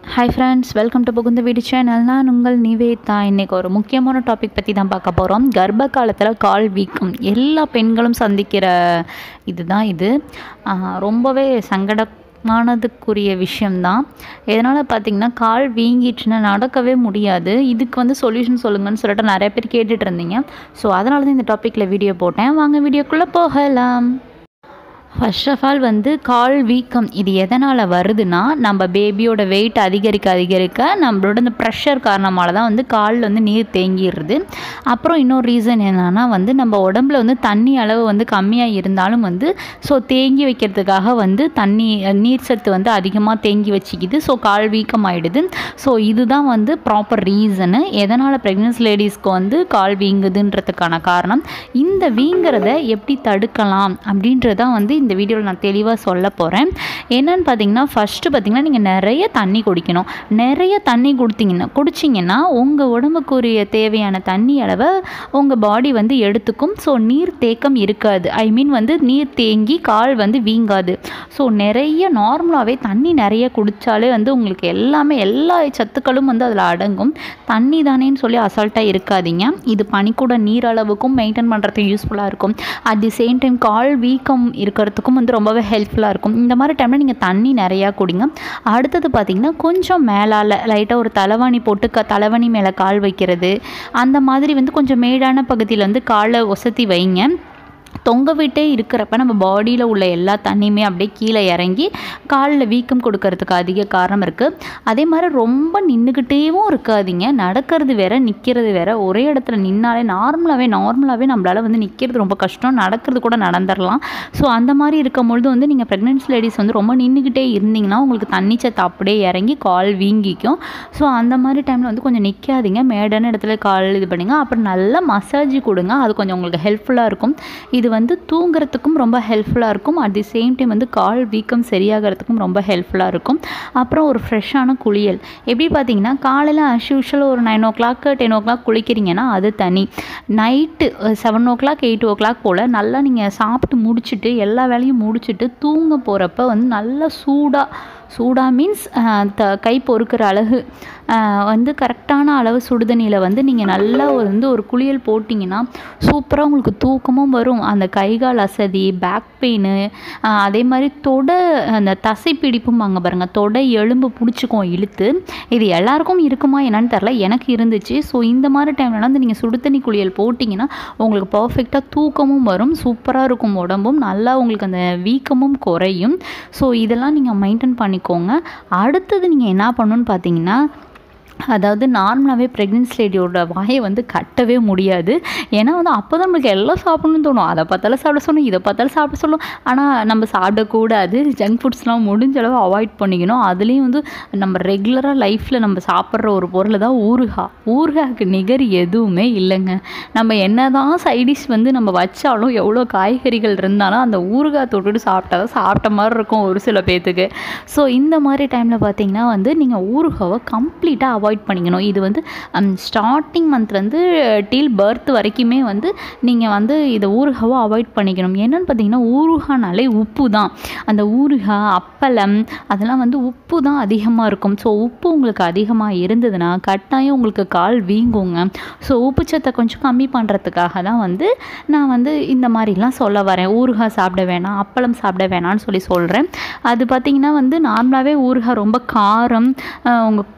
hi friends welcome to புகுந்த வீடு channel நான் உங்கள் நிவேதா இன்றைக்கி ஒரு முக்கியமான டாபிக் பற்றி தான் பார்க்க போகிறோம் கர்ப்ப காலத்தில் கால் வீக்கம் எல்லா பெண்களும் சந்திக்கிற இதுதான் இது ஆஹ் ரொம்பவே சங்கடமானதுக்குரிய விஷயம்தான் எதனால் பார்த்தீங்கன்னா கால் வீங்கிடுச்சுன்னா நடக்கவே முடியாது இதுக்கு வந்து சொல்யூஷன் சொல்லுங்கன்னு சொல்லிட்டு நிறைய பேர் கேட்டுட்டு இருந்தீங்க ஸோ அதனால தான் இந்த டாப்பிக்கில் வீடியோ போட்டேன் வாங்க வீடியோக்குள்ளே போகலாம் ஃபர்ஸ்ட் ஆஃப் ஆல் வந்து கால் வீக்கம் இது எதனால் வருதுன்னா நம்ம பேபியோட வெயிட் அதிகரிக்க அதிகரிக்க நம்மளோட இந்த ப்ரெஷர் காரணமால தான் வந்து காலில் வந்து நீர் தேங்கிடுறது அப்புறம் இன்னொரு ரீசன் என்னன்னா வந்து நம்ம உடம்புல வந்து தண்ணி அளவு வந்து கம்மியாக இருந்தாலும் வந்து ஸோ தேங்கி வைக்கிறதுக்காக வந்து தண்ணி நீர் சத்து வந்து அதிகமாக தேங்கி வச்சுக்கிது ஸோ கால் வீக்கம் ஆகிடுது ஸோ இதுதான் வந்து ப்ராப்பர் ரீசனு எதனால் ப்ரெக்னென்சி லேடிஸ்க்கு வந்து கால் வீங்குதுன்றதுக்கான காரணம் இந்த வீங்கிறத எப்படி தடுக்கலாம் அப்படின்றதான் வந்து இந்த வீடியோவில் நான் தெளிவாக சொல்ல போகிறேன் என்னன்னு பார்த்தீங்கன்னா ஃபஸ்ட்டு பார்த்தீங்கன்னா நீங்கள் நிறைய தண்ணி குடிக்கணும் நிறைய தண்ணி கொடுத்தீங்கன்னா குடிச்சிங்கன்னா உங்கள் உடம்புக்குரிய தேவையான தண்ணி அளவை உங்கள் பாடி வந்து எடுத்துக்கும் ஸோ நீர் தேக்கம் இருக்காது ஐ மீன் வந்து நீர் தேங்கி கால் வந்து வீங்காது ஸோ நிறைய நார்மலாகவே தண்ணி நிறைய குடித்தாலே வந்து உங்களுக்கு எல்லாமே எல்லா சத்துக்களும் வந்து அதில் அடங்கும் தண்ணி தானேன்னு சொல்லி அசால்ட்டாக இருக்காதீங்க இது பனிக்கூட நீர் அளவுக்கும் மெயின்டைன் பண்ணுறதுக்கு யூஸ்ஃபுல்லாக இருக்கும் அட் தி சேம் டைம் கால் வீக்கம் இருக்கிறதுக்கும் வந்து ரொம்பவே ஹெல்ப்ஃபுல்லாக இருக்கும் இந்த மாதிரி டைமில் நீங்கள் தண்ணி நிறையா குடிங்க அடுத்தது பார்த்தீங்கன்னா கொஞ்சம் மேலால் லைட்டாக ஒரு தலைவாணி போட்டு க தலைவாணி மேலே கால் வைக்கிறது அந்த மாதிரி வந்து கொஞ்சம் மேடான பகுதியில் வந்து காலை ஒசத்தி வைங்க தொங்க விட்டே இருக்கிறப்ப நம்ம பாடியில் உள்ள எல்லா தண்ணியுமே அப்படியே கீழே இறங்கி காலில் வீக்கம் கொடுக்கறதுக்கு அதிக காரணம் இருக்குது அதே மாதிரி ரொம்ப நின்றுக்கிட்டேவும் இருக்காதீங்க நடக்கிறது வேற நிற்கிறது வேற ஒரே இடத்துல நின்னாலே நார்மலாகவே நார்மலாகவே நம்மளால் வந்து நிற்கிறது ரொம்ப கஷ்டம் நடக்கிறது கூட நடந்துடலாம் ஸோ அந்த மாதிரி இருக்கும்பொழுது வந்து நீங்கள் ப்ரெக்னென்சி லேடிஸ் வந்து ரொம்ப நின்றுக்கிட்டே இருந்தீங்கன்னா உங்களுக்கு தண்ணி சத்து அப்படியே இறங்கி கால் வீங்கிக்கும் ஸோ அந்த மாதிரி டைமில் வந்து கொஞ்சம் நிற்காதீங்க மேடான இடத்துல கால் இது பண்ணுங்க அப்புறம் நல்லா மசாஜ் கொடுங்க அது கொஞ்சம் உங்களுக்கு ஹெல்ப்ஃபுல்லாக இருக்கும் இது வந்து தூங்குறதுக்கும் ரொம்ப ஹெல்ப்ஃபுல்லாக இருக்கும் அட் தி சேம் டைம் வந்து கால் வீக்கம் சரியாகிறதுக்கும் ரொம்ப ஹெல்ப்ஃபுல்லாக இருக்கும் அப்புறம் ஒரு ஃப்ரெஷ்ஷான குளியல் எப்படி பார்த்தீங்கன்னா காலையில் அஸ் யூஷுவல் ஒரு nine o'clock ten o'clock குளிக்கிறீங்கன்னா அது தனி night seven o'clock eight o'clock போல் நல்லா நீங்கள் சாப்பிட்டு முடிச்சுட்டு எல்லா வேலையும் முடிச்சுட்டு தூங்க போகிறப்ப வந்து நல்லா சூடாக சூடாக மீன்ஸ் த கை பொறுக்கிற அழகு வந்து கரெக்டான அளவு சுடுதண்ணியில் வந்து நீங்கள் நல்லா வந்து ஒரு குளியல் போட்டிங்கன்னா சூப்பராக உங்களுக்கு தூக்கமும் வரும் அந்த கைகால் அசதி பேக் பெயின் அதே மாதிரி தொடை அந்த தசை பிடிப்பும் அங்கே பாருங்கள் தொடை எலும்பு பிடிச்சிக்கும் இழுத்து இது எல்லாருக்கும் இருக்குமா என்னன்னு தெரில எனக்கு இருந்துச்சு ஸோ இந்த மாதிரி டைம்லலாம் வந்து நீங்கள் சுடுதண்ணி குளியல் போட்டிங்கன்னா உங்களுக்கு பர்ஃபெக்டாக தூக்கமும் வரும் சூப்பராக இருக்கும் உடம்பும் நல்லா உங்களுக்கு அந்த வீக்கமும் குறையும் ஸோ இதெல்லாம் நீங்கள் மெயின்டைன் பண்ணிக்கோங்க அடுத்தது நீங்கள் என்ன பண்ணணுன்னு பார்த்தீங்கன்னா அதாவது நார்மலாகவே ப்ரெக்னென்சி லேடியோட வாயை வந்து கட்டவே முடியாது ஏன்னா வந்து அப்போ தான் நம்மளுக்கு எல்லாம் சாப்பிடணும்னு தோணும் அதை பார்த்தாலும் சாப்பிட சொல்லணும் இதை பார்த்தாலும் சாப்பிட சொல்லணும் ஆனால் நம்ம சாப்பிடக்கூடாது ஜங்க் ஃபுட்ஸ்லாம் முடிஞ்ச அளவு அவாய்ட் பண்ணிக்கணும் அதுலேயும் வந்து நம்ம ரெகுலராக லைஃப்பில் நம்ம சாப்பிட்ற ஒரு பொருள் தான் ஊறுகா ஊறுகாய்க்கு நிகர் எதுவுமே இல்லைங்க நம்ம என்ன தான் சைடிஷ் வந்து நம்ம வச்சாலும் எவ்வளோ காய்கறிகள் இருந்தாலும் அந்த ஊறுகாய் தொட்டுட்டு சாப்பிட்டா தான் சாப்பிட்ட மாதிரி இருக்கும் ஒரு சில பேர்த்துக்கு ஸோ இந்த மாதிரி டைமில் பார்த்தீங்கன்னா வந்து நீங்கள் ஊறுகாவை கம்ப்ளீட்டாக அவாய்ட் அவாய்ட் பண்ணிக்கணும் இது வந்து ஸ்டார்டிங் மந்த்லேருந்து டில் பர்த் வரைக்குமே வந்து நீங்கள் வந்து இதை ஊறுகாவை அவாய்ட் பண்ணிக்கணும் என்னென்னு பார்த்தீங்கன்னா ஊறுகானாலே உப்பு தான் அந்த ஊறுகாய் அப்பளம் அதெல்லாம் வந்து உப்பு தான் அதிகமாக இருக்கும் ஸோ உப்பு உங்களுக்கு அதிகமாக இருந்ததுன்னா கட்டாயம் உங்களுக்கு கால் வீங்குங்க ஸோ உப்புச்சத்தை கொஞ்சம் கம்மி பண்ணுறதுக்காக தான் வந்து நான் வந்து இந்த மாதிரிலாம் சொல்ல வரேன் ஊறுகாய் சாப்பிட வேணாம் அப்பளம் சாப்பிட வேணாம்னு சொல்லி சொல்கிறேன் அது பார்த்திங்கன்னா வந்து நார்மலாகவே ஊறுகாய் ரொம்ப காரம் உங்கள்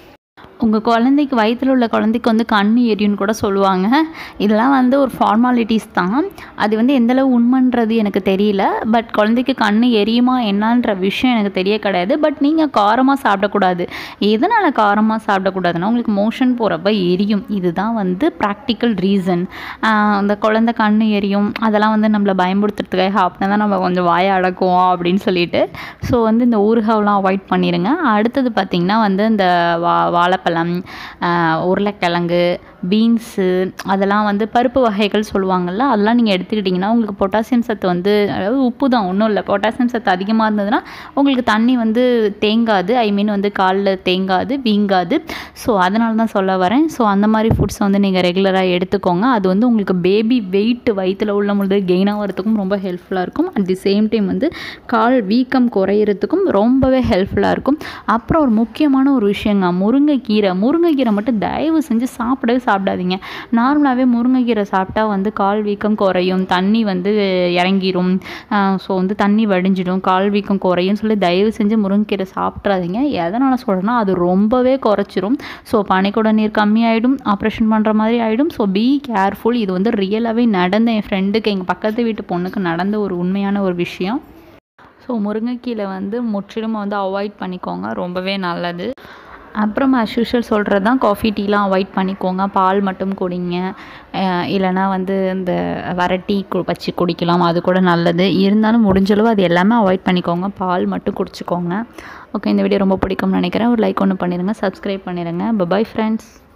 உங்கள் குழந்தைக்கு வயிற்றில் உள்ள குழந்தைக்கு வந்து கண் எரியும்னு கூட சொல்லுவாங்க இதெல்லாம் வந்து ஒரு ஃபார்மாலிட்டிஸ் தான் அது வந்து எந்தளவு உண்மைன்றது எனக்கு தெரியல பட் குழந்தைக்கு கண் எரியுமா என்னன்ற விஷயம் எனக்கு தெரிய கிடையாது பட் நீங்கள் காரமாக சாப்பிடக்கூடாது எதனால் காரமாக சாப்பிடக்கூடாதுன்னா உங்களுக்கு மோஷன் போகிறப்ப எரியும் இதுதான் வந்து ப்ராக்டிக்கல் ரீசன் அந்த குழந்தை கண் எரியும் அதெல்லாம் வந்து நம்மளை பயன்படுத்துறதுக்காக அப்படின்னா தான் நம்ம கொஞ்சம் வாய அடக்குவோம் அப்படின்னு சொல்லிட்டு ஸோ வந்து இந்த ஊறுகாவெலாம் அவாய்ட் பண்ணிடுங்க அடுத்தது பார்த்திங்கன்னா வந்து இந்த வா வாழைப்பழம் உருளைக்கிழங்கு பீன்ஸு அதெல்லாம் வந்து பருப்பு வகைகள் சொல்லுவாங்கள்ல அதெல்லாம் நீங்கள் எடுத்துக்கிட்டிங்கன்னா உங்களுக்கு பொட்டாசியம் சத்து வந்து அதாவது உப்பு தான் ஒன்றும் இல்லை பொட்டாசியம் சத்து அதிகமாக இருந்ததுன்னா உங்களுக்கு தண்ணி வந்து தேங்காது ஐ மீன் வந்து காலில் தேங்காது வீங்காது ஸோ அதனால தான் சொல்ல வரேன் ஸோ அந்த மாதிரி ஃபுட்ஸ் வந்து நீங்கள் ரெகுலராக எடுத்துக்கோங்க அது வந்து உங்களுக்கு பேபி வெயிட் வயிற்றில் உள்ள பொழுது கெயின் ஆகிறதுக்கும் ரொம்ப ஹெல்ப்ஃபுல்லாக இருக்கும் அட் தி சேம் டைம் வந்து கால் வீக்கம் குறையிறதுக்கும் ரொம்பவே ஹெல்ப்ஃபுல்லாக இருக்கும் அப்புறம் ஒரு முக்கியமான ஒரு விஷயங்க முருங்கைக்கீரை முருங்கைக்கீரை மட்டும் தயவு செஞ்சு சாப்பிடவே சாப்பிடாதீங்க நார்மலாகவே முருங்கைக்கீரை சாப்பிட்டா வந்து கால் வீக்கம் குறையும் தண்ணி வந்து இறங்கிரும் ஸோ வந்து தண்ணி வடிஞ்சிடும் கால் வீக்கம் குறையும் சொல்லி தயவு செஞ்சு முருங்கைக்கீரை சாப்பிட்றாதீங்க எதனால் சொல்கிறேன்னா அது ரொம்பவே குறைச்சிரும் ஸோ பனிக்கூட நீர் கம்மியாயிடும் ஆப்ரேஷன் பண்ணுற மாதிரி ஆகிடும் ஸோ பி கேர்ஃபுல் இது வந்து ரியலாகவே நடந்த என் ஃப்ரெண்டுக்கு எங்கள் பக்கத்து வீட்டு பொண்ணுக்கு நடந்த ஒரு உண்மையான ஒரு விஷயம் ஸோ முருங்கைக்கீரை வந்து முற்றிலும் வந்து அவாய்ட் பண்ணிக்கோங்க ரொம்பவே நல்லது அப்புறம் as usual சொல்கிறது தான் காஃபி டீலாம் அவாய்ட் பண்ணிக்கோங்க பால் மட்டும் குடிங்க அஹ் இல்லைனா வந்து இந்த வர டீ கு வச்சு குடிக்கலாம் அது கூட நல்லது இருந்தாலும் முடிஞ்சளவு அது எல்லாமே அவாய்ட் பண்ணிக்கோங்க பால் மட்டும் குடிச்சிக்கோங்க ஓகே இந்த வீடியோ ரொம்ப பிடிக்கும்னு நினைக்கிறேன் ஒரு லைக் ஒன்று பண்ணிடுங்க சப்ஸ்கிரைப் பண்ணிடுங்க பபாய் ஃப்ரெண்ட்ஸ்